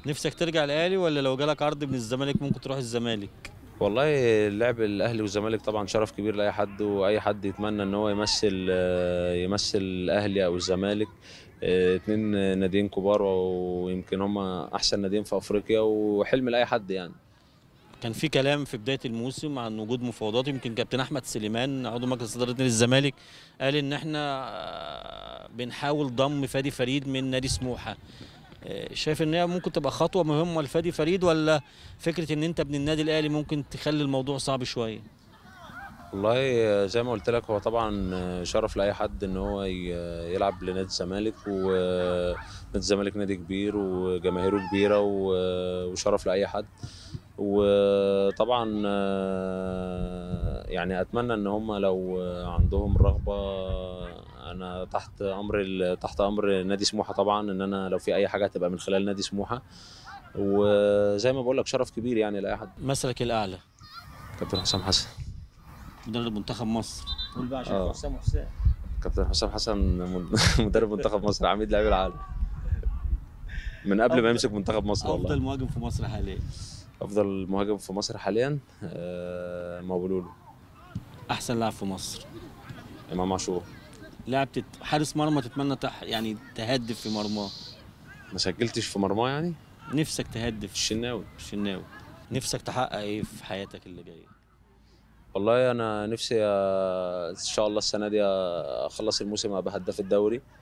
نفسك ترجع الاهلي ولا لو جالك عرض من الزمالك ممكن تروح الزمالك والله اللعب الاهلي والزمالك طبعا شرف كبير لاي حد واي حد يتمنى ان هو يمثل آه، يمثل الاهلي او الزمالك آه، اتنين ناديين كبار ويمكن هم احسن ناديين في افريقيا وحلم لاي حد يعني كان في كلام في بدايه الموسم عن وجود مفاوضات يمكن كابتن احمد سليمان عضو مجلس اداره نادي الزمالك قال ان احنا آه، بنحاول ضم فادي فريد من نادي سموحه آه، شايف ان هي ممكن تبقى خطوه مهمه لفادي فريد ولا فكره ان انت ابن النادي الاهلي ممكن تخلي الموضوع صعب شويه والله زي ما قلت لك هو طبعا شرف لاي حد ان هو ي- يلعب لنادي الزمالك ونادي الزمالك نادي كبير وجماهيره كبيره و- وشرف لاي حد وطبعا آه، يعني اتمنى ان هم لو عندهم رغبه انا تحت امر ال- تحت امر نادي سموحه طبعا ان انا لو في اي حاجه هتبقى من خلال نادي سموحه وزي ما بقول لك شرف كبير يعني لاي حد مسلك الاعلى كابتن حسام حسن مدرب منتخب مصر قول بقى عشان آه. حسام وحسام كابتن حسام حسن من- مدرب منتخب مصر عميد لاعبي العالم من قبل أفضل- ما يمسك منتخب مصر افضل والله مهاجم في مصر حاليا افضل مهاجم في مصر حاليا آه، مولولو احسن لاعب في مصر امام عاشور لاعب تت... حارس مرمى تتمنى تح... يعني تهدف في مرماه ما سجلتش في مرماه يعني نفسك تهدف الشناوي الشناوي نفسك تحقق ايه في حياتك اللي جايه والله انا نفسي آه، ان شاء الله السنه دي اخلص الموسم ابقى هداف الدوري